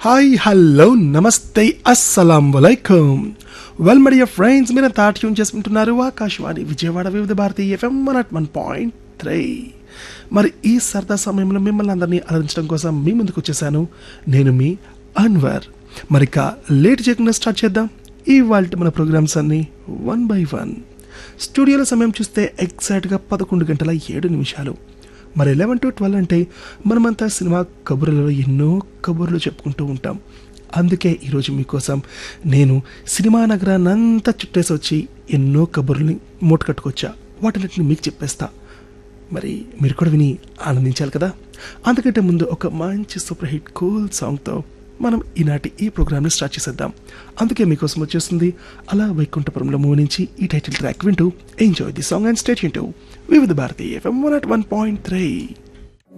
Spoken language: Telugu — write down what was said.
హాయ్ హలో నమస్తే అస్సలం వలైకుం వెల్ మై డియర్ ఫ్రెండ్స్ మీరు తాటి ట్యూన్ చేసుకుంటున్నారు Akashvani Vijayawada Vividh Bharati FM one at one point three మరి ఈ సరదా సమయంలో మిమ్మల్ని అందరినీ అలరించడం కోసం మీ ముందుకు వచ్చేసాను నేను మీ అన్వర్ మరి ఇక లేట్ చేయకుండా స్టార్ట్ చేద్దాం ఈ వాళ్ళ మన ప్రోగ్రామ్స్ అన్ని వన్ బై వన్ స్టూడియోలో సమయం చూస్తే ఎగ్జాక్ట్గా పదకొండు గంటల ఏడు నిమిషాలు మరి లెవెన్ టు ట్వెల్వ్ అంటే మనమంతా సినిమా కబుర్లలో ఎన్నో కబుర్లు చెప్పుకుంటూ ఉంటాం అందుకే ఈరోజు మీకోసం నేను సినిమా నగరాన్ని అంతా చుట్టేసి వచ్చి ఎన్నో కబుర్లని మూట కట్టుకొచ్చా వాటిని మీకు చెప్పేస్తా మరి మీరు కూడా విని ఆనందించాలి కదా అందుకంటే ముందు ఒక మంచి సూపర్ హిట్ కూల్ సాంగ్తో మనం ఈనాటి ఈ ప్రోగ్రామ్ని స్టార్ట్ చేసేద్దాం అందుకే మీకోసం వచ్చేస్తుంది అలా వైకుంఠపురంలో మూవీ నుంచి ఈ టైటిల్ ట్రాక్ వింటూ enjoy the song and state వింటూ Vividh Bharati FM one at one point three